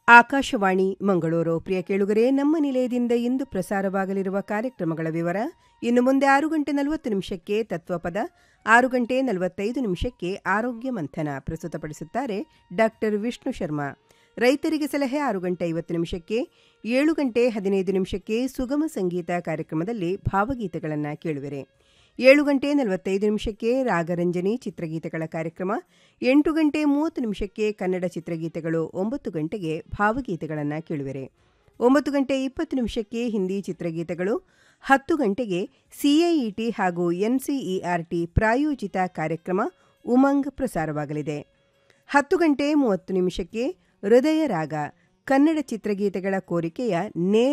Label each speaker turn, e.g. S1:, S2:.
S1: ಆಕಾಶವಾಣಿ ಮಂಗಳೂರು ಪ್ರಿಯ ಕೇಳುಗರೆ ನಮ್ಮ ನಿಲಯದಿಂದ ಇಂದು ಪ್ರಸಾರವಾಗಲಿರುವ ಕಾರ್ಯಕ್ರಮಗಳ ವಿವರ ಇನ್ನು ಮುಂದೆ ಆರು ಗಂಟೆ ನಲವತ್ತು ನಿಮಿಷಕ್ಕೆ ತತ್ವಪದ ಆರು ಗಂಟೆ ನಲವತ್ತೈದು ನಿಮಿಷಕ್ಕೆ ಆರೋಗ್ಯ ಮಂಥನ ಪ್ರಸ್ತುತಪಡಿಸುತ್ತಾರೆ ಡಾಕ್ಟರ್ ವಿಷ್ಣು ಶರ್ಮಾ ರೈತರಿಗೆ ಸಲಹೆ ಆರು ಗಂಟೆ ಐವತ್ತು ನಿಮಿಷಕ್ಕೆ ಏಳು ಗಂಟೆ ಹದಿನೈದು ನಿಮಿಷಕ್ಕೆ ಸುಗಮ ಸಂಗೀತ ಕಾರ್ಯಕ್ರಮದಲ್ಲಿ ಭಾವಗೀತೆಗಳನ್ನು ಕೇಳುವಿರೆ ಏಳು ಗಂಟೆ ನಲವತ್ತೈದು ನಿಮಿಷಕ್ಕೆ ರಾಗರಂಜನಿ ಚಿತ್ರಗೀತೆಗಳ ಕಾರ್ಯಕ್ರಮ ಎಂಟು ಗಂಟೆ ಮೂವತ್ತು ನಿಮಿಷಕ್ಕೆ ಕನ್ನಡ ಚಿತ್ರಗೀತೆಗಳು ಒಂಬತ್ತು ಗಂಟೆಗೆ ಭಾವಗೀತೆಗಳನ್ನು ಕೇಳುವಿರೆ ಒಂಬತ್ತು ಗಂಟೆ ಇಪ್ಪತ್ತು ನಿಮಿಷಕ್ಕೆ ಹಿಂದಿ ಚಿತ್ರಗೀತೆಗಳು ಹತ್ತು ಗಂಟೆಗೆ ಸಿಐಇಟಿ ಹಾಗೂ ಎನ್ಸಿಇಆರ್ಟಿ ಪ್ರಾಯೋಜಿತ ಕಾರ್ಯಕ್ರಮ ಉಮಂಗ್ ಪ್ರಸಾರವಾಗಲಿದೆ ಹತ್ತು ಗಂಟೆ ಮೂವತ್ತು ನಿಮಿಷಕ್ಕೆ ಹೃದಯ ರಾಗ ಕನ್ನಡ ಚಿತ್ರಗೀತೆಗಳ ಕೋರಿಕೆಯ ನೇರ